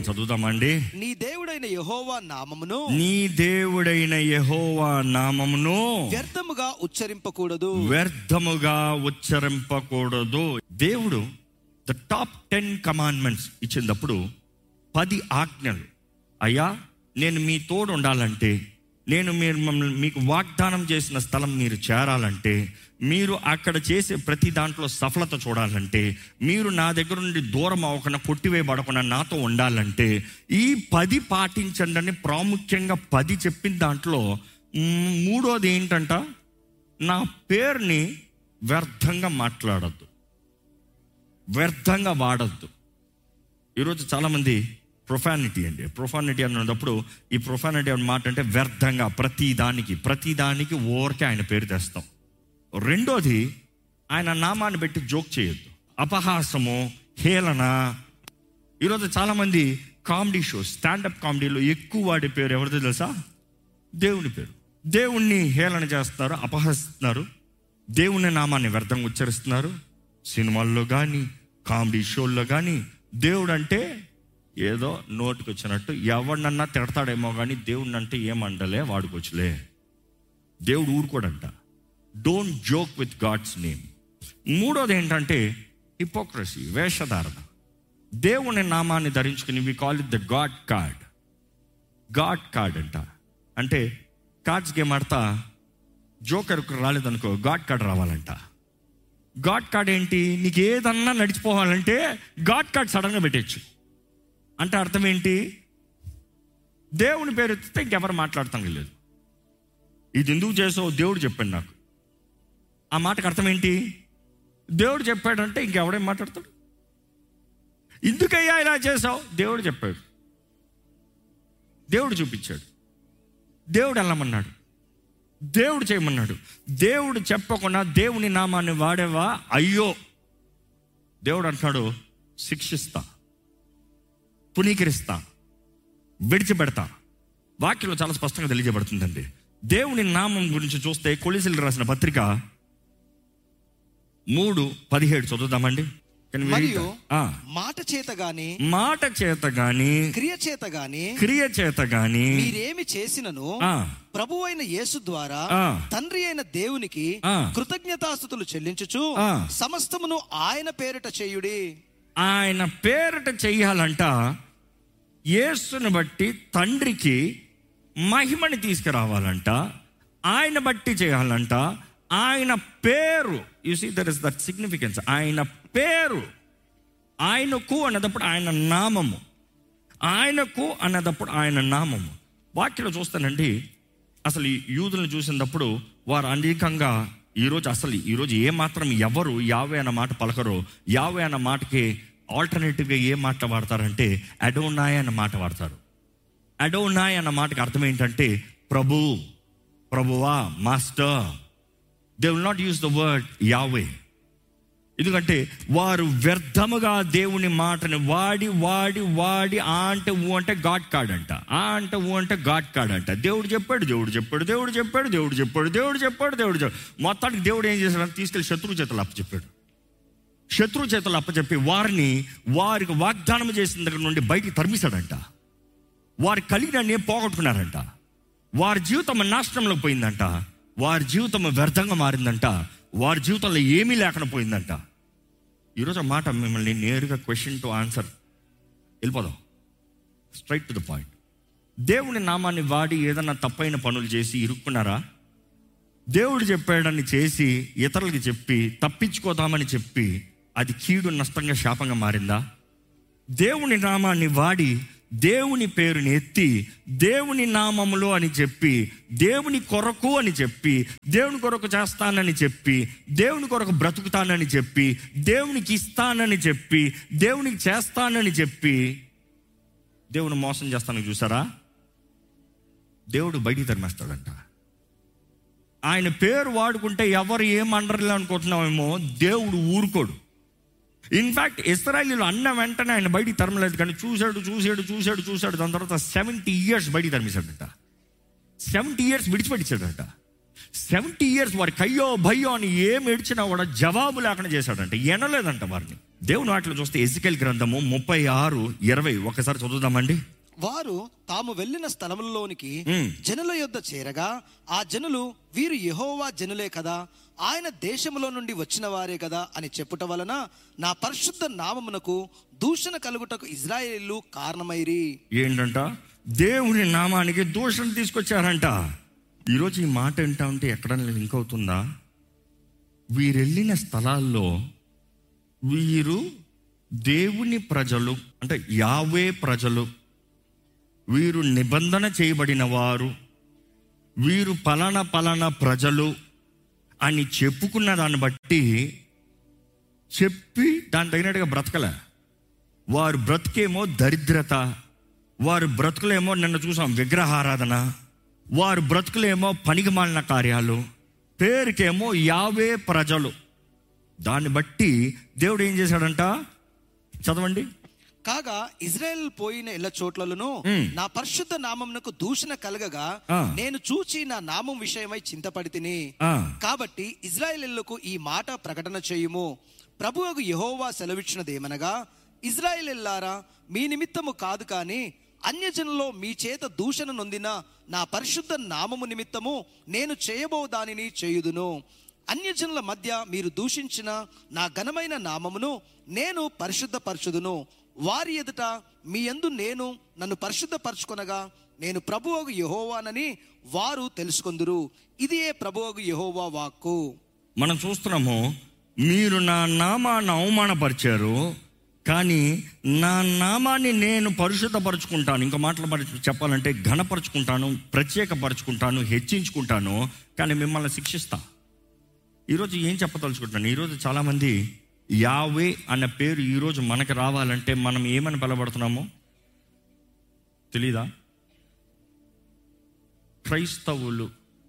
వాక్యం చదువుదామండి నీ దేవుడైన యెహోవా నామమును నీ దేవుడైన యెహోవా నామమును వ్యర్థముగా ఉచ్చరింపకూడదు వ్యర్థముగా ఉచ్చరింపకూడదు దేవుడు ద టాప్ టెన్ కమాండ్మెంట్స్ ఇచ్చినప్పుడు పది ఆజ్ఞలు అయ్యా నేను మీ తోడు ఉండాలంటే నేను మీరు మమ్మల్ని మీకు వాగ్దానం చేసిన స్థలం మీరు చేరాలంటే మీరు అక్కడ చేసే ప్రతి దాంట్లో సఫలత చూడాలంటే మీరు నా దగ్గర నుండి దూరం అవ్వకుండా కొట్టివేయబడకుండా నాతో ఉండాలంటే ఈ పది పాటించండి అని ప్రాముఖ్యంగా పది చెప్పిన దాంట్లో మ్, మూడోది ఏంటంట నా పేరుని వ్యర్థంగా మాట్లాడద్దు వ్యర్థంగా వాడద్దు ఈరోజు చాలామంది ప్రొఫానిటీ అండి ప్రొఫానిటీ అన్నప్పుడు ఈ ప్రొఫానిటీ అన్న మాట అంటే వ్యర్థంగా ప్రతి దానికి ప్రతి దానికి ఓరికే ఆయన పేరు తెస్తాం రెండోది ఆయన నామాన్ని పెట్టి జోక్ చేయొద్దు అపహాసము హేళన ఈరోజు చాలామంది కామెడీ షోస్ స్టాండప్ కామెడీలో ఎక్కువ వాడే పేరు ఎవరిదో తెలుసా దేవుని పేరు దేవుణ్ణి హేళన చేస్తున్నారు అపహసిస్తున్నారు దేవుని నామాన్ని వ్యర్థంగా ఉచ్చరిస్తున్నారు సినిమాల్లో కానీ కామెడీ షోల్లో కానీ దేవుడు అంటే ఏదో నోటికి వచ్చినట్టు ఎవరినన్నా తిడతాడేమో కానీ దేవుడిని అంటే ఏమండలే వాడుకోవచ్చులే దేవుడు ఊరుకోడంట don't joke with God's name మూడోది ఏంటంటే హిపోక్రసీ వేషధారణ దేవుని నామాన్ని ధరించుకుని we call it the God card God card అంట అంటే కార్డ్స్ గేమ్ ఆడతా జోకర్కు రాలేదనుకో గాడ్ కార్డ్ రావాలంట గాడ్ కార్డ్ ఏంటి నీకు ఏదన్నా నడిచిపోవాలంటే గాడ్ కార్డ్ సడన్గా పెట్టచ్చు అంటే అర్థం ఏంటి దేవుని పేరు ఎత్తితే ఇంకెవరు మాట్లాడతాం లేదు ఇది ఎందుకు చేసావు దేవుడు చెప్పాడు నాకు ఆ మాటకు అర్థం ఏంటి దేవుడు చెప్పాడంటే ఇంకెవడేం మాట్లాడతాడు ఎందుకయ్యా ఇలా చేసావు దేవుడు చెప్పాడు దేవుడు చూపించాడు దేవుడు వెళ్ళమన్నాడు దేవుడు చేయమన్నాడు దేవుడు చెప్పకుండా దేవుని నామాన్ని వాడేవా అయ్యో దేవుడు అంటున్నాడు శిక్షిస్తా పునీకరిస్తా విడిచిపెడతా వాక్యంలో చాలా స్పష్టంగా తెలియజేయబడుతుందండి దేవుని నామం గురించి చూస్తే కొలిసిలు రాసిన పత్రిక మూడు పదిహేడు చదువుదామండి Can we read మరియు that? ఆ. మాట చేత గాని మాట చేత గాని క్రియ చేత గాని క్రియ చేత గాని మీరేమి చేసినను ఆ. ప్రభు అయిన యేసు ద్వారా ఆ. తండ్రి అయిన దేవునికి ఆ. కృతజ్ఞతాస్థుతులు చెల్లించుచు ఆ. సమస్తమును ఆయన పేరిట చేయుడి ఆయన పేరట చెయ్యాలంట యేసుని బట్టి తండ్రికి మహిమని తీసుకురావాలంట ఆయన బట్టి చేయాలంట ఆయన పేరు you see there is that significance ఆయన పేరు ఆయనకు అన్నదప్పుడు ఆయన నామము ఆయనకు అన్నదప్పుడు ఆయన నామము వాక్యలో చూస్తానండి అసలు ఈ యూదులను చూసినప్పుడు వారు అనేకంగా ఈరోజు అసలు ఈరోజు ఏ మాత్రం ఎవరు యావే అన్న మాట పలకరో యావే అన్న మాటకి ఆల్టర్నేటివ్గా ఏ మాట వాడతారంటే అడోనాయ్ అన్న మాట వాడతారు అడోనాయ్ అన్న మాటకి అర్థం ఏంటంటే ప్రభు ప్రభువా master they will not use the word Yahweh ఎందుకంటే వారు వ్యర్థముగా దేవుని మాటని వాడి వాడి వాడి ఆ అంటే ఊ అంటే గాడ్ కార్డ్ అంట ఆ అంటే ఊ అంటే గాడ్ కార్డ్ అంట దేవుడు చెప్పాడు దేవుడు చెప్పాడు దేవుడు చెప్పాడు దేవుడు చెప్పాడు దేవుడు చెప్పాడు దేవుడు చెప్పాడు మొత్తానికి దేవుడు ఏం చేశాడు తీసుకెళ్లి శత్రువు చేతులు అప్పచెప్పాడు శత్రువు చేతులు అప్పచెప్పి వారిని వారికి వాగ్దానం చేసిన దగ్గర నుండి బయటికి తరిమిశాడంట వారి కలిగిన పోగొట్టుకున్నారంట వారి జీవితం నాశనంలో పోయిందంట వారి జీవితం వ్యర్థంగా మారిందంట వారి జీవితంలో ఏమీ లేకుండా పోయిందంట ఈరోజు ఆ మాట మిమ్మల్ని నేరుగా క్వశ్చన్ టు ఆన్సర్ వెళ్ళిపోదాం స్ట్రైట్ టు ద పాయింట్ దేవుని నామాన్ని వాడి ఏదన్నా తప్పైన పనులు చేసి ఇరుక్కున్నారా దేవుడు చెప్పాడని చేసి ఇతరులకి చెప్పి తప్పించుకోదామని చెప్పి అది కీడు నష్టంగా శాపంగా మారిందా దేవుని నామాన్ని వాడి దేవుని పేరుని ఎత్తి దేవుని నామములో అని చెప్పి దేవుని కొరకు అని చెప్పి దేవుని కొరకు చేస్తానని చెప్పి దేవుని కొరకు బ్రతుకుతానని చెప్పి దేవునికి ఇస్తానని చెప్పి దేవునికి చేస్తానని చెప్పి దేవుని మోసం చేస్తానని చూసారా దేవుడు బయటికి తరిమేస్తాడంట ఆయన పేరు వాడుకుంటే ఎవరు ఏమనరలే అనుకుంటున్నామేమో దేవుడు ఊరుకోడు ఇన్ఫాక్ట్ ఇస్రాయలీలు అన్న వెంటనే ఆయన బయటికి తరమలేదు కానీ చూశాడు చూశాడు చూశాడు చూశాడు దాని తర్వాత సెవెంటీ ఇయర్స్ బయటికి తరిమేశాడంట సెవెంటీ ఇయర్స్ విడిచిపెట్టించాడంట సెవెంటీ ఇయర్స్ వారికి అయ్యో భయ్యో అని ఏం ఏడ్చినా కూడా జవాబు లేకుండా చేశాడంట ఎనలేదంట వారిని దేవుని వాటిలో చూస్తే ఎజికల్ గ్రంథము ముప్పై ఆరు ఇరవై ఒకసారి చదువుదామండి వారు తాము వెళ్ళిన స్థలములలోనికి మ్మ్. జనుల యొద్ద చేరగా ఆ జనులు వీరు యెహోవా జనులే కదా ఆయన దేశములో నుండి వచ్చిన వారే కదా అని చెప్పుట వలన నా పరిశుద్ధ నామమునకు దూషణ కలుగుటకు ఇజ్రాయేలు కారణమైరి ఏంటంట దేవుని నామానికి దూషణ తీసుకొచ్చారంట ఈరోజు ఈ మాట వింటా ఉంటే ఎక్కడన్నా లింక్ అవుతుందా వీరు వెళ్ళిన స్థలాల్లో వీరు దేవుని ప్రజలు అంటే యావే ప్రజలు వీరు నిబంధన చేయబడిన వారు వీరు పలానా పలానా ప్రజలు అని చెప్పుకున్న దాన్ని బట్టి చెప్పి దాని తగినట్టుగా బ్రతకలే వారు బ్రతికేమో దరిద్రత వారు బ్రతుకులేమో నిన్న చూసాం విగ్రహారాధన వారు బ్రతుకులేమో పనికిమాలిన కార్యాలు పేరుకేమో యావే ప్రజలు దాన్ని బట్టి దేవుడు ఏం చేశాడంట చదవండి కాగా ఇజ్రాయెల్ పోయిన ఇళ్ళ చోట్లను మ్మ్. నా పరిశుద్ధ నామమునకు దూషణ కలగగా ఆ. నేను చూచి నా నామం విషయమై చింతపడి తిని ఆ, కాబట్టి ఇజ్రాయేలీలకు ఈ మాట ప్రకటన చేయుము ప్రభువుకు యెహోవా సెలవిచ్చినదేమనగా ఇజ్రాయేలీల్లారా మీ నిమిత్తము కాదు కానీ అన్యజనులో మీ చేత దూషణ నొందిన నా పరిశుద్ధ నామము నిమిత్తము నేను చేయబో దానిని చేయుదును అన్యజనుల మధ్య మీరు దూషించిన నా ఘనమైన నామమును నేను పరిశుద్ధపరచుదును వారి ఎదుట మీ యందు నేను నన్ను పరిశుద్ధపరచుకొనగా నేను ప్రభువగు యెహోవానని వారు తెలుసుకొందురు ఇదియే ప్రభువగు యెహోవా వాక్కు మనం చూస్తున్నాము మీరు నా నామాన్ని అవమానపరిచారు కానీ నా నామాన్ని నేను పరిశుద్ధపరుచుకుంటాను ఇంకా మాటలు మరి చెప్పాలంటే ఘనపరుచుకుంటాను ప్రత్యేకపరుచుకుంటాను హెచ్చించుకుంటాను కానీ మిమ్మల్ని శిక్షిస్తా ఈరోజు ఏం చెప్పదలుచుకుంటున్నాను ఈరోజు చాలామంది యావే అన్న పేరు ఈరోజు మనకు రావాలంటే మనం ఏమని పిలబడుతున్నాము తెలీదా క్రైస్తవులు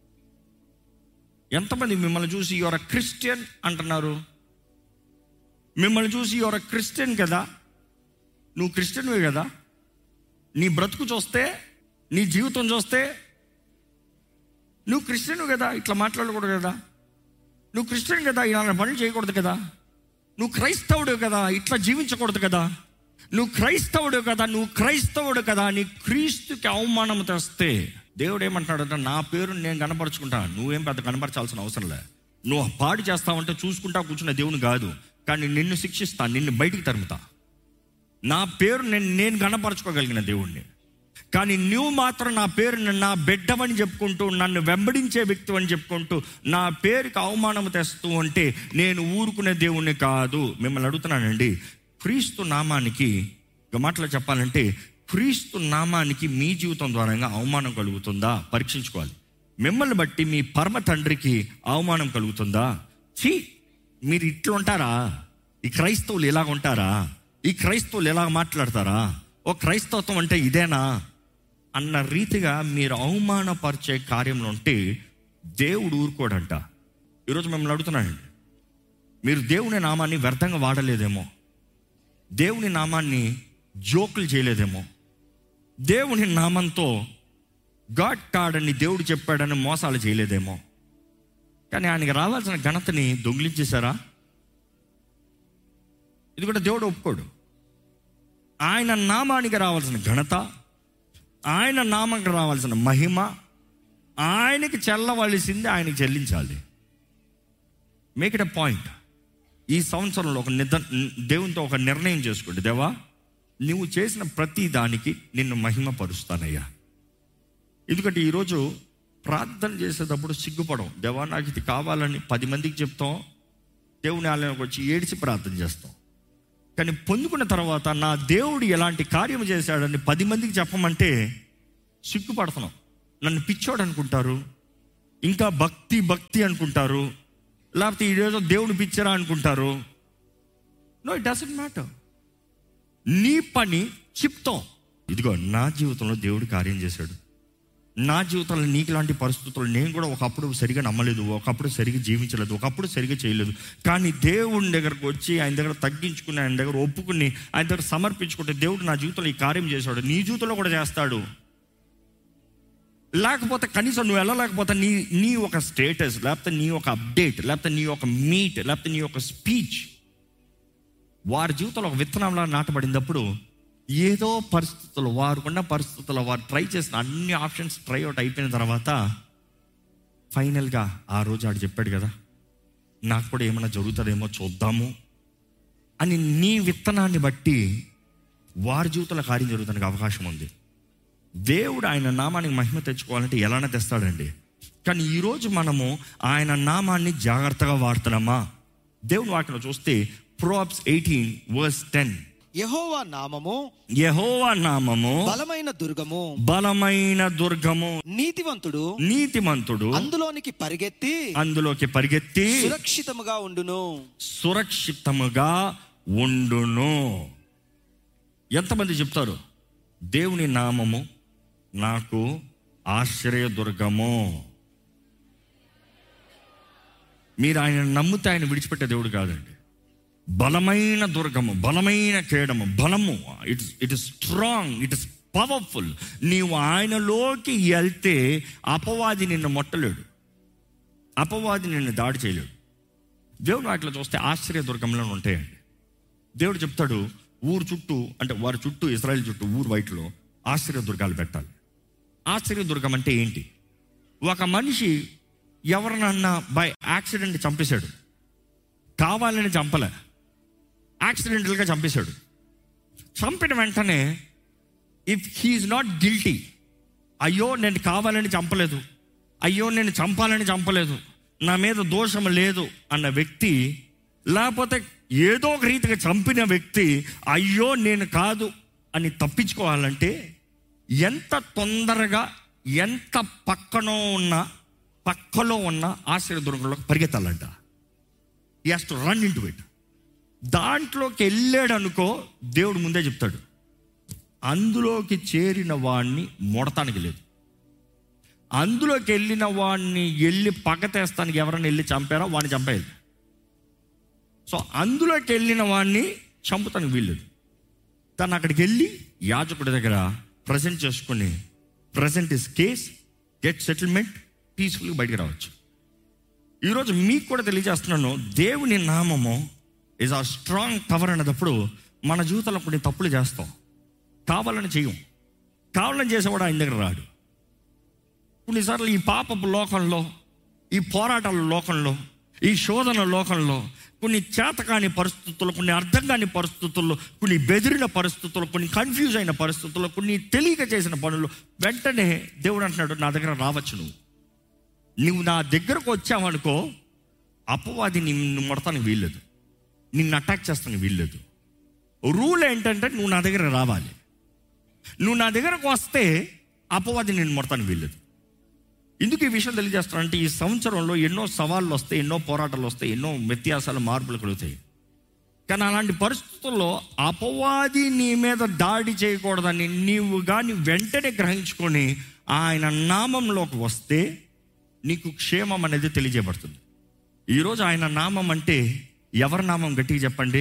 ఎంతమంది మిమ్మల్ని చూసి యువర్ క్రిస్టియన్ అంటున్నారు మిమ్మల్ని చూసి యువర్ క్రిస్టియన్ కదా నువ్వు క్రిస్టియన్వే కదా నీ బ్రతుకు చూస్తే నీ జీవితం చూస్తే నువ్వు క్రిస్టియన్ కదా ఇట్లా మాట్లాడకూడదు కదా నువ్వు క్రిస్టియన్ కదా ఇలాంటి పనులు చేయకూడదు కదా నువ్వు క్రైస్తవుడు కదా ఇట్లా జీవించకూడదు కదా నువ్వు క్రైస్తవుడు కదా నువ్వు క్రైస్తవుడు కదా నీ క్రీస్తుకి అవమానం తెస్తే దేవుడు ఏమంటాడంటే నా పేరు నేను కనపరుచుకుంటా నువ్వేం పెద్ద కనపరచాల్సిన అవసరం లే నువ్వు పాడు చేస్తావంటే చూసుకుంటా కూర్చున్న దేవుని కాదు కానీ నిన్ను శిక్షిస్తా నిన్ను బయటికి తరుముతా నా పేరు నేను నేను కనపరచుకోగలిగిన దేవుణ్ణి కానీ నువ్వు మాత్రం నా పేరు నా బిడ్డవని చెప్పుకుంటూ నన్ను వెంబడించే వ్యక్తి అని చెప్పుకుంటూ నా పేరుకి అవమానం తెస్తూ ఉంటే నేను ఊరుకునే దేవుణ్ణి కాదు మిమ్మల్ని అడుగుతున్నానండి క్రీస్తు నామానికి ఒక మాటలో చెప్పాలంటే క్రీస్తు నామానికి మీ జీవితం ద్వారా అవమానం కలుగుతుందా పరీక్షించుకోవాలి మిమ్మల్ని బట్టి మీ పరమ తండ్రికి అవమానం కలుగుతుందా ఛీ మీరు ఇట్లా ఉంటారా ఈ క్రైస్తవులు ఇలాగ ఉంటారా ఈ క్రైస్తవులు ఎలా మాట్లాడతారా ఓ క్రైస్తవత్వం అంటే ఇదేనా అన్న రీతిగా మీరు అవమానపరిచే కార్యంలో ఉంటే దేవుడు ఊరుకోడంట ఈరోజు మిమ్మల్ని అడుగుతున్నానండి మీరు దేవుని నామాన్ని వ్యర్థంగా వాడలేదేమో దేవుని నామాన్ని జోకులు చేయలేదేమో దేవుని నామంతో గాడ్ కాడని దేవుడు చెప్పాడని మోసాలు చేయలేదేమో కానీ ఆయనకి రావాల్సిన ఘనతని దొంగిలించేశారా ఇది కూడా దేవుడు ఒప్పుకోడు ఆయన నామానికి రావాల్సిన ఘనత ఆయన నామానికి రావాల్సిన మహిమ ఆయనకి చెల్లవలసింది ఆయనకి చెల్లించాలి మేక్ ఇట్ అ పాయింట్ ఈ సంవత్సరంలో ఒక నిద దేవునితో ఒక నిర్ణయం చేసుకోండి దేవా నువ్వు చేసిన ప్రతి దానికి నిన్ను మహిమ పరుస్తానయ్యా ఎందుకంటే ఈరోజు ప్రార్థన చేసేటప్పుడు సిగ్గుపడం దేవా నాకు ఇది కావాలని పది మందికి చెప్తాం దేవుని ఆలయానికి వచ్చి ఏడిచి ప్రార్థన చేస్తాం కానీ పొందుకున్న తర్వాత నా దేవుడు ఎలాంటి కార్యం చేశాడని పది మందికి చెప్పమంటే సిగ్గుపడుతున్నాం నన్ను పిచ్చోడు అనుకుంటారు ఇంకా భక్తి భక్తి అనుకుంటారు లేకపోతే ఈరోజు దేవుడు పిచ్చరా అనుకుంటారు నో ఇట్ డజంట్ మ్యాటర్ నీ పని చెప్తాం ఇదిగో నా జీవితంలో దేవుడు కార్యం చేశాడు నా జీవితంలో నీకు లాంటి పరిస్థితులు నేను కూడా ఒకప్పుడు సరిగా నమ్మలేదు ఒకప్పుడు సరిగా జీవించలేదు ఒకప్పుడు సరిగా చేయలేదు కానీ దేవుని దగ్గరకు వచ్చి ఆయన దగ్గర తగ్గించుకుని ఆయన దగ్గర ఒప్పుకుని ఆయన దగ్గర సమర్పించుకుంటే దేవుడు నా జీవితంలో ఈ కార్యం చేశాడు నీ జీవితంలో కూడా చేస్తాడు లేకపోతే కనీసం నువ్వు వెళ్ళలేకపోతే నీ నీ ఒక స్టేటస్ లేకపోతే నీ ఒక అప్డేట్ లేకపోతే నీ ఒక మీట్ లేకపోతే నీ ఒక స్పీచ్ వారి జీవితంలో ఒక విత్తనంలా నాటబడినప్పుడు ఏదో పరిస్థితులు వారుకున్న పరిస్థితుల్లో వారు ట్రై చేసిన అన్ని ఆప్షన్స్ ట్రై అవుట్ అయిపోయిన తర్వాత ఫైనల్గా ఆ రోజు ఆడు చెప్పాడు కదా నాకు కూడా ఏమైనా జరుగుతుందేమో చూద్దాము అని నీ విత్తనాన్ని బట్టి వారి జీవితంలో కార్యం జరుగుతానికి అవకాశం ఉంది దేవుడు ఆయన నామానికి మహిమ తెచ్చుకోవాలంటే ఎలానే తెస్తాడండి కానీ ఈరోజు మనము ఆయన నామాన్ని జాగ్రత్తగా వాడుతున్నామా దేవుని వాటిలో చూస్తే ప్రోబ్స్ ఎయిటీన్ వర్స్ టెన్ యెహోవా నామము యహోవా నామము బలమైన దుర్గము బలమైన దుర్గము నీతివంతుడు నీతిమంతుడు అందులోనికి పరిగెత్తి అందులోకి పరిగెత్తి సురక్షితముగా ఉండును సురక్షితముగా ఉండును ఎంతమంది చెప్తారు దేవుని నామము నాకు ఆశ్రయదుర్గము మీరు ఆయన నమ్మితే ఆయన విడిచిపెట్టే దేవుడు కాదండి బలమైన దుర్గము బలమైన కేడము బలము it's it is strong it is powerful నీవు ఆయనలోకి వెళ్తే అపవాది నిన్ను మొట్టలేడు అపవాది నిన్ను దాడి చేయలేడు దేవుడు వాటిలో చూస్తే ఆశ్చర్య దుర్గంలో ఉంటాయండి దేవుడు చెప్తాడు ఊరు చుట్టూ అంటే వారి చుట్టూ ఇజ్రాయెల్ చుట్టూ ఊరు బయటలో ఆశ్చర్య దుర్గాలు పెట్టాలి ఆశ్చర్య దుర్గం అంటే ఏంటి ఒక మనిషి ఎవరినన్నా బై యాక్సిడెంట్ చంపేశాడు కావాలని చంపలే యాక్సిడెంటల్గా చంపేశాడు చంపిన వెంటనే ఇఫ్ హీఈస్ నాట్ గిల్టీ అయ్యో నేను కావాలని చంపలేదు అయ్యో నేను చంపాలని చంపలేదు నా మీద దోషం లేదు అన్న వ్యక్తి లేకపోతే ఏదో ఒక రీతిగా చంపిన వ్యక్తి అయ్యో నేను కాదు అని తప్పించుకోవాలంటే ఎంత తొందరగా ఎంత పక్కనో ఉన్న పక్కలో ఉన్న ఆశ్చర్యదుర్గంలోకి పరిగెత్తాలంట ఈ has to run into it దాంట్లోకి వెళ్ళాడు అనుకో దేవుడు ముందే చెప్తాడు అందులోకి చేరిన వాడిని మొడతానికి లేదు అందులోకి వెళ్ళిన వాడిని వెళ్ళి పగతేస్తానికి ఎవరైనా వెళ్ళి చంపారో వాడిని చంపేయాలి సో అందులోకి వెళ్ళిన వాడిని చంపుతానికి వీల్లేదు తను అక్కడికి వెళ్ళి యాజకుడి దగ్గర ప్రజెంట్ చేసుకుని present is case get settlement పీస్ఫుల్గా బయటికి రావచ్చు ఈరోజు మీకు కూడా తెలియజేస్తున్నాను దేవుని నామము ఇస్ ఆ స్ట్రాంగ్ పవర్ అనేటప్పుడు మన జీవితంలో కొన్ని తప్పులు చేస్తాం కావాలని చెయ్యం కావాలని చేసేవాడు ఆయన దగ్గర రాడు కొన్నిసార్లు ఈ పాపపు లోకంలో ఈ పోరాటాల లోకంలో ఈ శోధన లోకంలో కొన్ని చేతకాని పరిస్థితుల్లో కొన్ని అర్థం కాని పరిస్థితుల్లో కొన్ని బెదిరిన పరిస్థితుల్లో కొన్ని కన్ఫ్యూజ్ అయిన పరిస్థితుల్లో కొన్ని తెలియక చేసిన పనులు వెంటనే దేవుడు అంటున్నాడు నా దగ్గర రావచ్చు నువ్వు నువ్వు నా దగ్గరకు వచ్చావనుకో అపవాది నిన్ను మొడతానికి వీల్లేదు నిన్ను అటాక్ చేస్తానికి వీల్లేదు రూల్ ఏంటంటే నువ్వు నా దగ్గర రావాలి నువ్వు నా దగ్గరకు వస్తే అపవాది నేను మొడతానికి వీల్లేదు ఎందుకు ఈ విషయం తెలియజేస్తానంటే ఈ సంవత్సరంలో ఎన్నో సవాళ్ళు వస్తాయి ఎన్నో పోరాటాలు వస్తాయి ఎన్నో వ్యత్యాసాలు మార్పులు కలుగుతాయి కానీ అలాంటి పరిస్థితుల్లో అపవాది నీ మీద దాడి చేయకూడదని నీవు కానీ వెంటనే గ్రహించుకొని ఆయన నామంలోకి వస్తే నీకు క్షేమం అనేది తెలియజేయబడుతుంది ఈరోజు ఆయన నామం అంటే ఎవరి నామం గట్టిగా చెప్పండి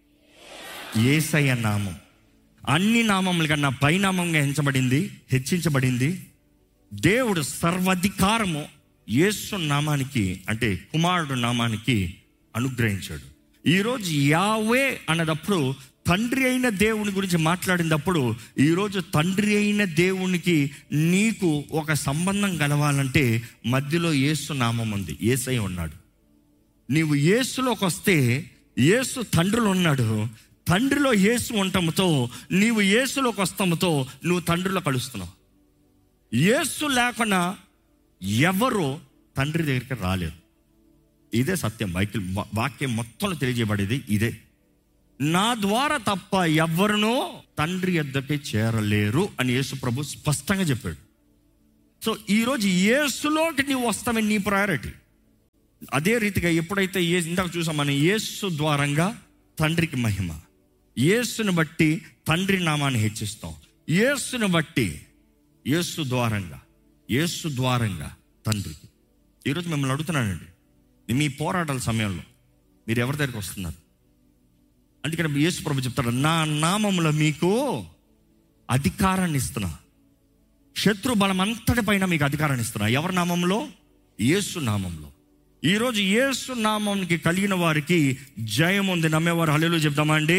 ఏసయ్య నామం అన్ని నామముల కన్నా పైనామంగా హెంచబడింది హెచ్చించబడింది దేవుడు సర్వాధికారము యేసు నామానికి అంటే కుమారుడు నామానికి అనుగ్రహించాడు ఈరోజు యావే అన్నదప్పుడు తండ్రి అయిన దేవుని గురించి మాట్లాడినప్పుడు ఈరోజు తండ్రి అయిన దేవునికి నీకు ఒక సంబంధం కలవాలంటే మధ్యలో యేసు నామం ఉంది ఏసై ఉన్నాడు నీవు యేసులోకి వస్తే యేసు తండ్రిలో ఉన్నాడు తండ్రిలో యేసు ఉండటంతో నీవు యేసులోకి వస్తాముతో నువ్వు తండ్రిలో కలుస్తున్నావు యేసు లేకుండా ఎవరు తండ్రి దగ్గరికి రాలేరు ఇదే సత్యం బైకిల్ వాక్యం మొత్తంలో తెలియజేయబడేది ఇదే నా ద్వారా తప్ప ఎవరినో తండ్రి యొద్దకి చేరలేరు అని యేసు ప్రభు స్పష్టంగా చెప్పాడు సో ఈరోజు యేసులోకి నీవు వస్తామని నీ ప్రయారిటీ అదే రీతిగా ఎప్పుడైతే ఏ ఇందాక చూసాం మనం యేసు ద్వారంగా తండ్రికి మహిమ యేసుని బట్టి తండ్రి నామాన్ని హెచ్చిస్తాం యేసుని బట్టి యేసు ద్వారంగా యేసు ద్వారంగా తండ్రికి ఈరోజు మిమ్మల్ని అడుగుతున్నానండి మీ పోరాటాల సమయంలో మీరు ఎవరి దగ్గరికి వస్తున్నారు అందుకని యేసు ప్రభు చెప్తాడు నా నామములో మీకు అధికారాన్ని ఇస్తున్నా శత్రు బలం అంతటి పైన మీకు అధికారాన్ని ఇస్తున్నా ఎవరి నామంలో యేసు నామంలో ఈరోజు యేసు నామంకి కలిగిన వారికి జయం ఉంది నమ్మేవారు హల్లెలూయా చెప్దామా అండి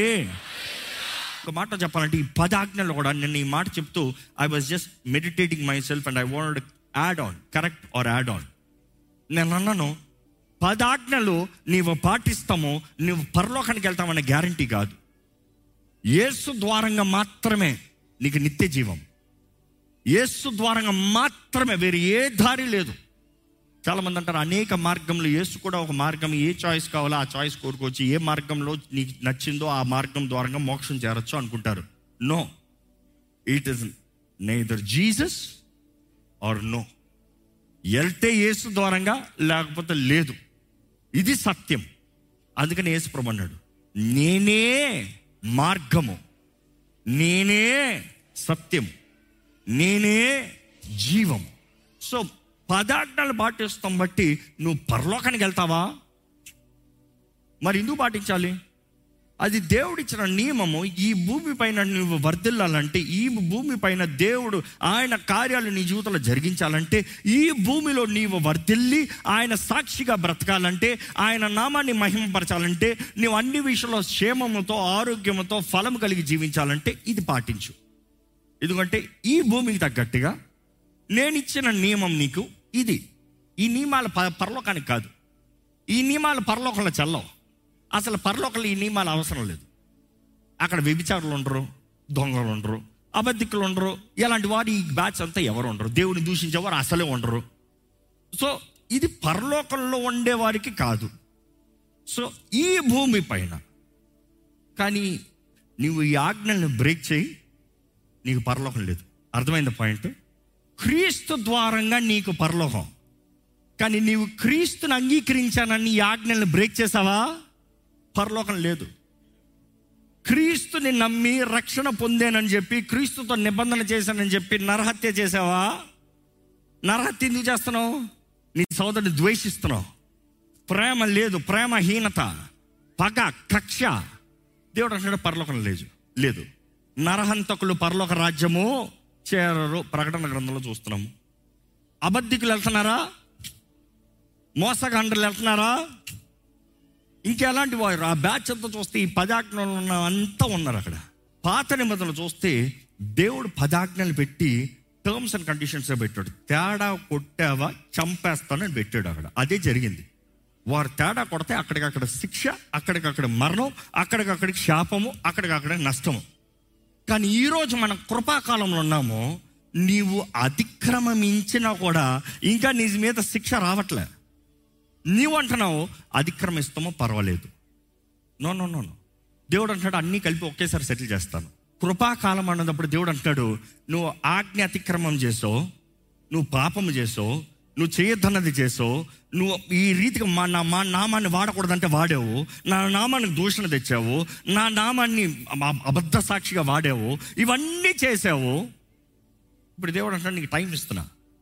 ఒక మాట చెప్పాలంటే ఈ పది ఆజ్ఞలు కూడా నేను ఈ మాట చెప్తూ I was just meditating myself and I want add on correct or add on నేను అన్నాను పదాజ్ఞలు నీవు పాటిస్తామో నువ్వు పరలోకానికి వెళ్తామనే గ్యారంటీ కాదు యేసు ద్వారంగా మాత్రమే నీకు నిత్య జీవం యేసు ద్వారంగా మాత్రమే వేరే ఏ దారి లేదు చాలామంది అంటారు అనేక మార్గంలో యేసు కూడా ఒక మార్గం ఏ చాయిస్ కావాలో ఆ చాయిస్ కోరుకోవచ్చు ఏ మార్గంలో నీకు నచ్చిందో ఆ మార్గం ద్వారంగా మోక్షం చేరొచ్చు అనుకుంటారు no it is neither Jesus or no వెళ్తే యేసు ద్వారంగా లేకపోతే లేదు ఇది సత్యం అందుకని యేసు ప్రభు అన్నాడు నేనే మార్గము నేనే సత్యము నేనే జీవము సో పదార్థాలు పాటిస్తాం బట్టి నువ్వు పరలోకానికి వెళ్తావా మరి ఎందుకు పాటించాలి అది దేవుడిచ్చిన నియమము ఈ భూమి పైన నువ్వు వర్ధిల్లాలంటే ఈ భూమి పైన దేవుడు ఆయన కార్యాలు నీ జీవితంలో జరిగించాలంటే ఈ భూమిలో నీవు వర్ధిల్లి ఆయన సాక్షిగా బ్రతకాలంటే ఆయన నామాన్ని మహిమపరచాలంటే నువ్వు అన్ని విషయంలో క్షేమముతో ఆరోగ్యముతో ఫలం కలిగి జీవించాలంటే ఇది పాటించు ఎందుకంటే ఈ భూమికి తగ్గట్టుగా నేను ఇచ్చిన నియమం నీకు ఇది ఈ నియమాలు ప పరలోకానికి కాదు ఈ నియమాలు పరలోకంలో చల్లవు అసలు పరలోకంలో ఈ నియమాలు అవసరం లేదు అక్కడ వ్యభిచారులు ఉండరు దొంగలు ఉండరు అబద్ధికులు ఉండరు ఇలాంటి వారు ఈ బ్యాచ్ అంతా ఎవరు ఉండరు దేవుని దూషించేవారు అసలే ఉండరు సో ఇది పరలోకంలో ఉండే వారికి కాదు సో ఈ భూమి పైన కానీ నువ్వు ఈ ఆజ్ఞల్ని బ్రేక్ చేయి నీకు పరలోకం లేదు అర్థమైంది పాయింట్ క్రీస్తు ద్వారంగా నీకు పరలోకం కానీ నీవు క్రీస్తుని అంగీకరించానని ఈ ఆజ్ఞల్ని బ్రేక్ చేసావా పరలోకం లేదు క్రీస్తుని నమ్మి రక్షణ పొందానని చెప్పి క్రీస్తుతో నిబంధన చేశానని చెప్పి నరహత్య చేసావా నరహత్య ఎందుకు చేస్తున్నావు నీ సోదరుని ద్వేషిస్తున్నావు ప్రేమ లేదు ప్రేమహీనత పగ కక్ష దేవుడు అంటున్నాడు పరలోకం లేదు లేదు నరహంతకులు పరలోక రాజ్యము చేరరు ప్రకటన గ్రంథంలో చూస్తున్నాము అబద్ధికులు వెళ్తున్నారా మోసగాండ్రులు వెళ్తున్నారా ఇంకెలాంటి వారు ఆ బ్యాచ్ అంతా చూస్తే ఈ పదాజ్ఞలు ఉన్న అంతా ఉన్నారు అక్కడ పాత నిబంధనలు చూస్తే దేవుడు పదాజ్ఞలు పెట్టి టర్మ్స్ అండ్ కండిషన్స్ పెట్టాడు తేడా కొట్టావా చంపేస్తానని పెట్టాడు అక్కడ అదే జరిగింది వారు తేడా కొడితే అక్కడికక్కడ శిక్ష అక్కడికక్కడ మరణం అక్కడికక్కడికి శాపము అక్కడికక్కడ నష్టము కానీ ఈరోజు మన కృపాకాలంలో ఉన్నాము నీవు అతిక్రమించినా కూడా ఇంకా నీ మీద శిక్ష రావట్లే నీవు అంటున్నావు అతిక్రమిస్తామో పర్వాలేదు నో నో నో నో దేవుడు అంటాడు అన్నీ కలిపి ఒకేసారి సెటిల్ చేస్తాను కృపాకాలం అన్నప్పుడు దేవుడు అంటాడు నువ్వు ఆజ్ఞ అతిక్రమం చేసావు నువ్వు పాపము చేసావు నువ్వు చేయొద్దన్నది చేసావు నువ్వు ఈ రీతిగా మా నా మా నామాన్ని వాడకూడదంటే వాడావు నా నామానికి దూషణ తెచ్చావు నా నామాన్ని అబ- అబద్ధ సాక్షిగా వాడావు ఇవన్నీ చేసావు ఇప్పుడు దేవుడు అంటాడు నీకు టైం ఇస్తున్నా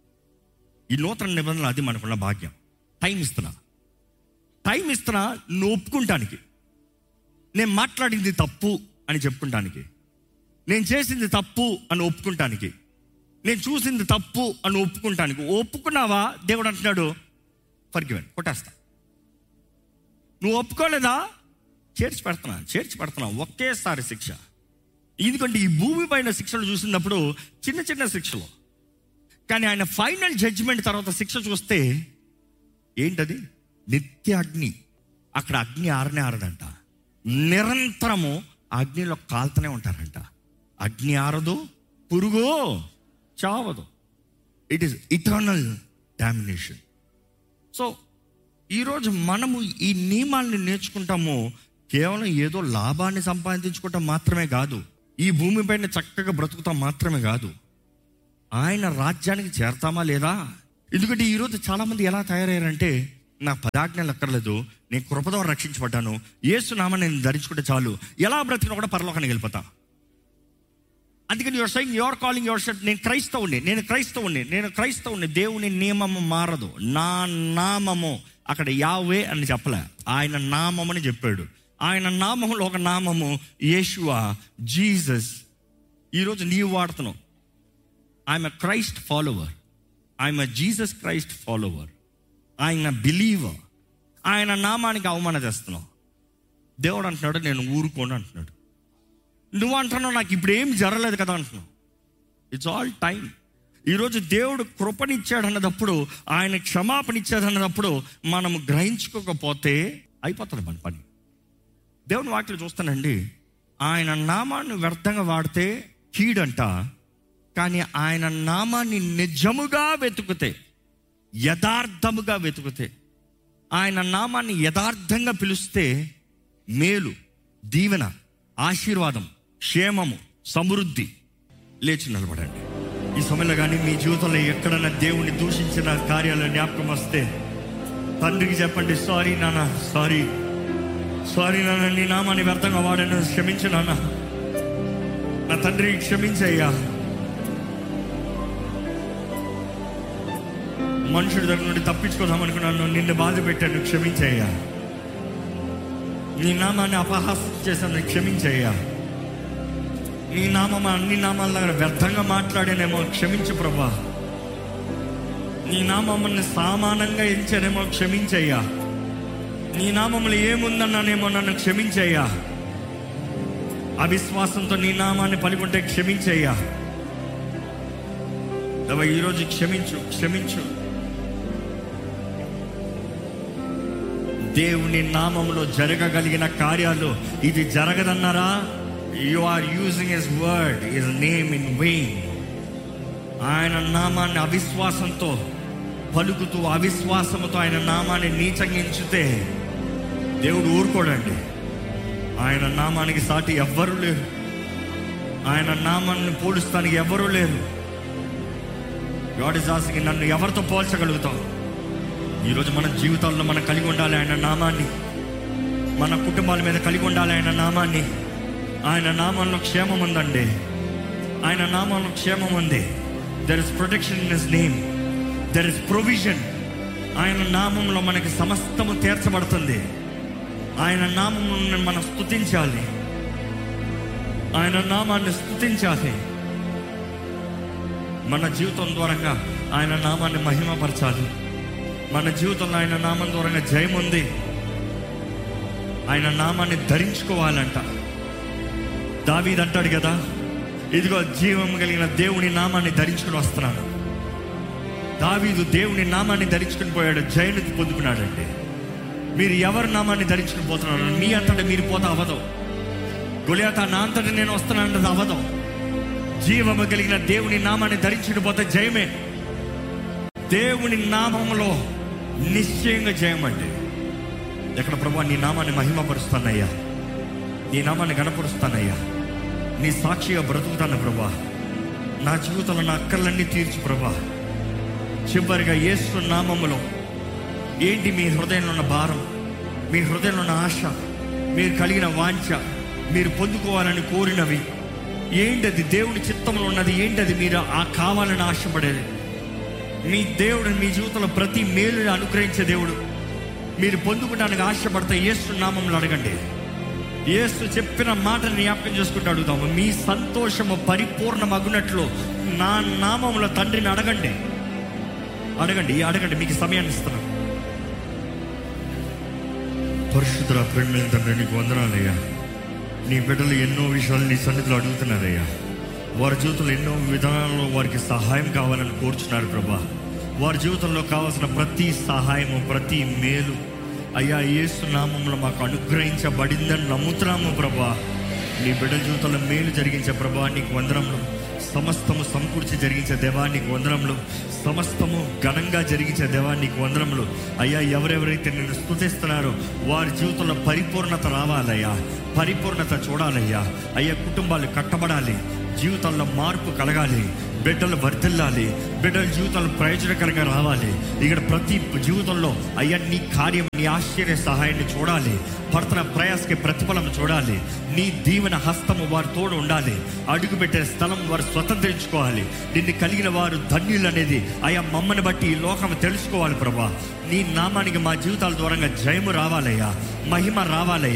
ఈ నూతన నిబంధనలు అది మనకున్న భాగ్యం టైం ఇస్తున్నా టైం ఇస్తున్నా నువ్వు ఒప్పుకుంటానికి నేను మాట్లాడింది తప్పు అని చెప్పుకుంటానికి నేను చేసింది తప్పు అని ఒప్పుకుంటానికి నేను చూసింది తప్పు అని ఒప్పుకుంటానికి ఒప్పుకున్నావా దేవుడు అంటున్నాడు ఫర్గివెన్ కొట్టేస్తా నువ్వు ఒప్పుకోలేదా చేర్చి పెడుతున్నా చేర్చి పెడుతున్నా ఒకేసారి శిక్ష ఎందుకంటే ఈ భూమి పైన శిక్షలు చూసినప్పుడు చిన్న చిన్న శిక్షలు కానీ ఆయన ఫైనల్ జడ్జిమెంట్ తర్వాత శిక్ష చూస్తే ఏంటది నిత్య అగ్ని అక్కడ అగ్ని ఆరనే ఆరదంట నిరంతరము అగ్నిలో కాల్తూనే ఉంటారంట అగ్ని ఆరదు పురుగు చావదు it is eternal domination so ఈరోజు మనము ఈ నియమాల్ని నేర్చుకుంటాము కేవలం ఏదో లాభాన్ని సంపాదించుకుంటాం మాత్రమే కాదు ఈ భూమిపైన చక్కగా బ్రతుకుతాం మాత్రమే కాదు ఆయన రాజ్యానికి చేరతామా లేదా ఎందుకంటే ఈరోజు చాలామంది ఎలా తయారయ్యారంటే నాకు పదాజ్ఞలు అక్కర్లేదు నేను కృపతో రక్షించబడ్డాను ఏసునామా నేను ధరించుకుంటే చాలు ఎలా బ్రతికినా కూడా పరలోకానికి వెళ్ళిపోతా అందుకని your sign your calling your set నేను క్రైస్తవుని నేను క్రైస్తవుని నేను క్రైస్తవుని దేవుని నియమము మారదు నా నామము అక్కడ యావే అని చెప్పలే ఆయన నామం అని చెప్పాడు ఆయన నామంలో ఒక నామము యేషువా జీసస్ ఈరోజు నీవు వాడుతున్నావు I'm a Christ follower I'm a Jesus Christ follower ఆయన బిలీవర్ ఆయన నామానికి అవమానం చేస్తున్నావు దేవుడు అంటున్నాడు నేను ఊరుకోను అంటున్నాడు నువ్వు అంటున్నావు నాకు ఇప్పుడు ఏం జరగలేదు కదా అంటున్నావు ఇట్స్ ఆల్ టైం ఈరోజు దేవుడు కృపనిచ్చాడు అన్నదప్పుడు ఆయన క్షమాపణ ఇచ్చాడు అన్నదప్పుడు మనము గ్రహించుకోకపోతే అయిపోతుంది మన పని దేవుని వాటిలో చూస్తానండి ఆయన నామాన్ని వ్యర్థంగా వాడితే కీడంట కానీ ఆయన నామాన్ని నిజముగా వెతుకుతే యథార్థముగా వెతుకుతే ఆయన నామాన్ని యథార్థంగా పిలిస్తే మేలు దీవెన ఆశీర్వాదం క్షేమము సమృద్ధి లేచి నిలబడండి ఈ సమయంలో కానీ మీ జీవితంలో ఎక్కడన్నా దేవుణ్ణి దూషించిన కార్యాలు జ్ఞాపకం వస్తే తండ్రికి చెప్పండి సారీ నాన్న సారీ సారీ నాన్న నీ నామాన్ని వ్యర్థంగా వాడాను క్షమించు నాన్న నా తండ్రి క్షమించయ్యా మనుషుడి దగ్గర నుండి తప్పించుకుందాం అనుకున్నాను నిన్ను బాధ పెట్టాను క్షమించయ్యా నీ నామాన్ని అపహాసం చేశాను క్షమించయ్యా నీ నామం అన్ని నామాల దగ్గర వ్యర్థంగా మాట్లాడానేమో క్షమించు ప్రభా నీ నామమ్మల్ని సామానంగా ఎంచానేమో క్షమించయ్యా నీ నామంలో ఏముందన్నానేమో నన్ను క్షమించయ్యా అవిశ్వాసంతో నీ నామాన్ని పలుకుంటే క్షమించయ్యా దేవా, ఈరోజు క్షమించు క్షమించు దేవుని నామంలో జరగగలిగిన కార్యాలు ఇది జరగదన్నారా you are using his word his name in vain ఆయన నామాన్ని అవిశ్వాసంతో పలుకుతూ అవిశ్వాసంతో ఆయన నామాన్ని నీచంగించితే దేవుడు ఊరుకోడండి ఆయన నామానికి సాటి ఎవ్వరూ లేరు ఆయన నామాన్ని పోలుస్తానికి ఎవ్వరూ లేరు గాడ్ ఇస్ ఆస్కింగ్ నన్ను ఎవరితో పోల్చగలుగుతావు ఈరోజు మన జీవితాల్లో మనం కలిగి ఉండాలి ఆయన నామాన్ని మన కుటుంబాల మీద కలిగి ఉండాలి ఆయన నామాన్ని ఆయన నామంలో క్షేమం ఉందండి ఆయన నామంలో క్షేమం ఉంది there is protection in his name there is provision ఆయన నామంలో మనకి సమస్తము తీర్చబడుతుంది ఆయన నామమును మనం స్తుతించాలి ఆయన నామాన్ని స్తుతించాలి మన జీవితం ద్వారంగా ఆయన నామాన్ని మహిమపరచాలి మన జీవితంలో ఆయన నామం ద్వారంగా జయం ఉంది ఆయన నామాన్ని ధరించుకోవాలంట దావీద్ అంటాడు కదా ఇదిగో జీవం కలిగిన దేవుని నామాన్ని ధరించుకుని వస్తున్నాను దావీదు దేవుని నామాన్ని ధరించుకుని పోయాడు జయను పొందుకున్నాడండి మీరు ఎవరి నామాన్ని ధరించుకుని పోతున్నారు మీ అంతటా మీరు పోతా అవ్వదు గొలియాత నా అంతటా నేను వస్తున్నాను అవ్వదు జీవము కలిగిన దేవుని నామాన్ని ధరించుకుని పోతే జయమే దేవుని నామంలో నిశ్చయంగా జయమండి ఎక్కడ ప్రభా నీ నామాన్ని మహిమపరుస్తానయ్యా నీ నామాన్ని గణపరుస్తానయ్యా నీ సాక్షిగా బ్రతుకుతాను ప్రభా నా జీవితంలో నా అక్కర్లన్నీ తీర్చు ప్రభా చివరిగా యేసు నామములో ఏంటి మీ హృదయంలో ఉన్న భారం మీ హృదయంలో ఉన్న ఆశ మీరు కలిగిన వాంఛ మీరు పొందుకోవాలని కోరినవి ఏంటది దేవుని చిత్తంలో ఉన్నది ఏంటది మీరు ఆ కావాలని ఆశపడేది మీ దేవుడు మీ జీవితంలో ప్రతి మేలుని అనుగ్రహించే దేవుడు మీరు పొందుకోవడానికి ఆశపడితే యేసు నామంలో అడగండి యేసు చెప్పిన మాటని జ్ఞాపకం చేసుకుంటూ అడుగుతాము మీ సంతోషము పరిపూర్ణమగునట్లు నా నామంలో తండ్రిని అడగండి అడగండి అడగండి మీకు సమయాన్ని ఇస్తున్నాను పరిశుద్ధ ప్రేమ తండ్రి నీకు వందనాలయ్యా నీ బిడ్డలు ఎన్నో విషయాలు నీ సన్నిధిలో అడుగుతున్నారయ్యా వారి జీవితంలో ఎన్నో విధానాల్లో వారికి సహాయం కావాలని కోరుచున్నారు ప్రభా వారి జీవితంలో కావాల్సిన ప్రతి సహాయము ప్రతి మేలు అయ్యా యేసు నామంలో మాకు అనుగ్రహించబడిందని నమ్ముతున్నాము ప్రభా నీ బిడ్డల జీవితంలో మేలు జరిగించే ప్రభా నీకు వందనములు సమస్తము సమకూర్చి జరిగించే దేవానికి వందనములు సమస్తము ఘనంగా జరిగించే దేవానికి వందనములు అయ్యా ఎవరెవరైతే నేను స్తుతిస్తున్నారో వారి జీవితంలో పరిపూర్ణత రావాలయ్యా పరిపూర్ణత చూడాలయ్యా అయ్యా కుటుంబాలు కట్టబడాలి జీవితంలో మార్పు కలగాలి బిడ్డలు వర్ధిల్లాలి బిడ్డల జీవితంలో ప్రయోజనకరంగా రావాలి ఇక్కడ ప్రతి జీవితంలో అయ్యా నీ కార్యం నీ ఆశ్చర్య సహాయాన్ని చూడాలి పడుతున్న ప్రయాసకి ప్రతిఫలం చూడాలి నీ దీవెన హస్తము వారి తోడు ఉండాలి అడుగు పెట్టే స్థలం వారు స్వతంత్రించుకోవాలి నిన్ను కలిగిన వారు ధన్యులు అనేది అయ్యా మమ్మల్ని బట్టి ఈ లోకం తెలుసుకోవాలి ప్రభా నీ నామానికి మా జీవితాల దూరంగా జయము రావాలయ్యా మహిమ రావాలయ్యా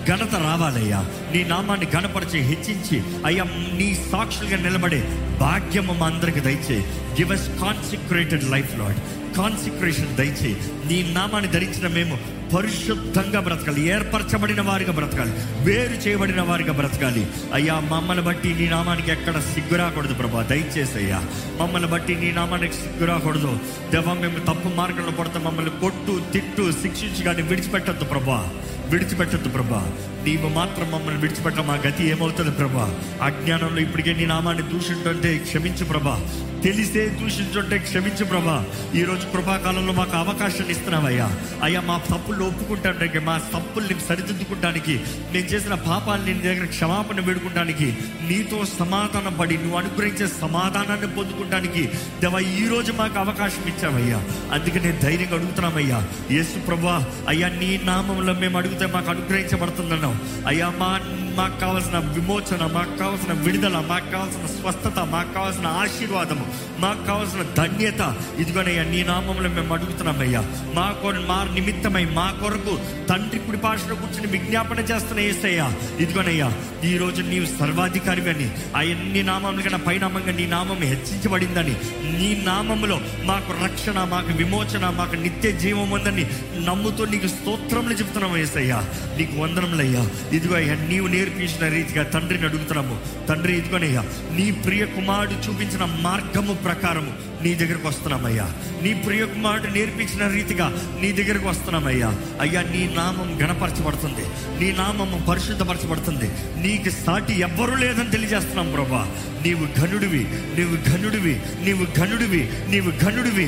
ఘనత రావాలయ్యా నీ నామాన్ని ఘనపరిచి హెచ్చించి అయ్యా నీ సాక్షులుగా నిలబడే భాగ్యము మా అందరికి దయచే give us consecrated life lord consecration దయచే నీ నామాన్ని ధరించిన మేము పరిశుద్ధంగా బ్రతకాలి ఏర్పరచబడిన వారిగా బ్రతకాలి వేరు చేయబడిన వారిగా బ్రతకాలి అయ్యా మమ్మల్ని బట్టి నీ నామానికి ఎక్కడ సిగ్గు రాకూడదు ప్రభా దయచేసి అయ్యా మమ్మల్ని బట్టి నీ నామానికి సిగ్గు రాకూడదు దేవా మేము తప్పు మార్గంలో పడతాం మమ్మల్ని కొట్టు తిట్టు శిక్షించి కానీ విడిచిపెట్టద్దు ప్రభా విడిచిపెట్టద్దు ప్రభా నీవు మాత్రం మమ్మల్ని విడిచిపెట్ట మా గతి ఏమవుతుంది ప్రభా అజ్ఞానంలో ఇప్పటికే నీ నామాన్ని దూషింటుంటే క్షమించు ప్రభా తెలిసే దూషించుంటే క్షమించు ప్రభా ఈరోజు కృపాకాలంలో మాకు అవకాశాన్ని ఇస్తున్నావయ్యా అయ్యా మా తప్పులు ఒప్పుకుంటానికి మా తప్పుల్ని సరిదిద్దుకుంటానికి మేము చేసిన పాపాలని నీ దగ్గర క్షమాపణ వేడుకుంటానికి నీతో సమాధానం పడి నువ్వు అనుగ్రహించే సమాధానాన్ని పొందుకుంటానికి దేవా ఈ రోజు మాకు అవకాశం ఇచ్చావయ్యా అందుకే నేను ధైర్యంగా అడుగుతున్నామయ్యా యేసు ప్రభా అయ్యా నీ నామంలో మేము అడిగితే మాకు అనుగ్రహించబడుతుందన్నావు అయ్యా మా మాకు కావాల్సిన విమోచన మాకు కావాల్సిన విడుదల మాకు కావాల్సిన స్వస్థత మాకు కావాల్సిన ఆశీర్వాదము మాకు కావాల్సిన ధన్యత ఇదిగోనయ్యా నీ నామంలో మేము అడుగుతున్నామయ్యా మా కొర మా నిమిత్తమై మా కొరకు తండ్రి కుడి పాషలో కూర్చొని విజ్ఞాపన చేస్తున్న ఏసయ్యా ఇదిగోనయ్యా ఈ రోజు నీవు సర్వాధికారి అని ఆ నీ నామముల కన్నా పైనామంగా నీ నామం హెచ్చించబడిందని నీ నామములో మాకు రక్షణ మాకు విమోచన మాకు నిత్య జీవం ఉందని నమ్ముతూ నీకు స్తోత్రములు చెప్తున్నాం ఏసయ్యా నీకు వందనములయ్యా ఇదిగో అయ్యా నీవు నేర్పించిన రీతిగా తండ్రిని అడుగుతున్నాము తండ్రి ఇదిగోనయ్యా నీ ప్రియ కుమారుడు చూపించిన మార్గము ప్రకారము నీ దగ్గరకు వస్తున్నామయ్యా నీ ప్రియ కుమారుడు నేర్పించిన రీతిగా నీ దగ్గరకు వస్తున్నామయ్యా అయ్యా నీ నామం గణపరచబడుతుంది నీ నామము పరిశుద్ధపరచబడుతుంది నీకు సాటి ఎవ్వరూ లేదని తెలియజేస్తున్నాం ప్రభా నీవు ఘనుడివి నీవు ఘనుడివి నీవు ఘనుడివి నీవు ఘనుడివి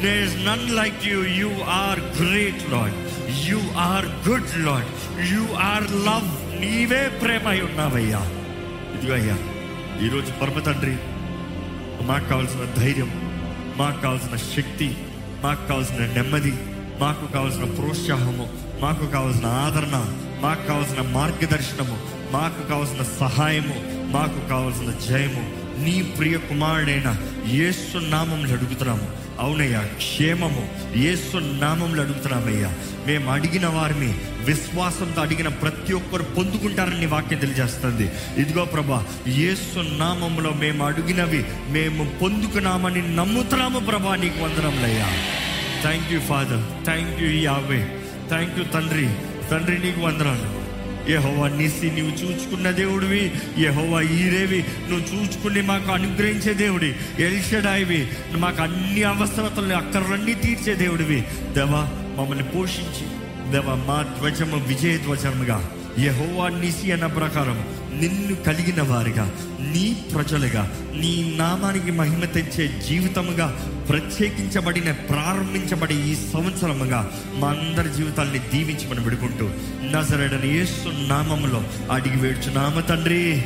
none like you you are great lord you are good lord you are love నీవే ప్రేమ అయి ఉన్నావయ్యా ఇదిగో అయ్యా ఈరోజు పరమ తండ్రి మాకు కావాల్సిన ధైర్యం మాకు కావాల్సిన శక్తి మాకు కావాల్సిన నెమ్మది మాకు కావాల్సిన ప్రోత్సాహము మాకు కావాల్సిన ఆదరణ మాకు కావాల్సిన మార్గదర్శనము మాకు కావాల్సిన సహాయము మాకు కావాల్సిన జయము నీ ప్రియ కుమారుడైన యేసు నామంలో అడుగుతున్నాము అవునయ్యా క్షేమము యేసు నామంలో అడుగుతున్నామయ్యా మేము అడిగిన వారిని విశ్వాసంతో అడిగిన ప్రతి ఒక్కరు పొందుకుంటారని నీ వాక్యం తెలియజేస్తుంది ఇదిగో ప్రభా యేసు నామంలో మేము అడిగినవి మేము పొందుకున్నామని నమ్ముతున్నాము ప్రభా నీకు వందనములయ్యా thank you father thank you Yahweh thank you తండ్రి తండ్రి నీకు వందనాలు యహోవా నిసి నువ్వు చూచుకున్న దేవుడివి యహోవా ఈరేవి నువ్వు చూచుకుని మాకు అనుగ్రహించే దేవుడి ఎల్షడాయివి మాకు అన్ని అవసరతలు అక్కర్లన్నీ తీర్చే దేవుడివి దేవా మమ్మల్ని పోషించి దేవా మా ధ్వజము విజయ ధ్వజముగా యహోవా నిసి అన్న ప్రకారం నిన్ను కలిగిన వారిగా నీ ప్రజలుగా నీ నామానికి మహిమ తెచ్చే జీవితముగా ప్రత్యేకించబడిన ప్రారంభించబడి ఈ సంవత్సరముగా మా అందరి జీవితాల్ని దీవించమని విడుకుంటూ నజరడని యేసు నామములో అడిగి వేడుచున్నామ తండ్రి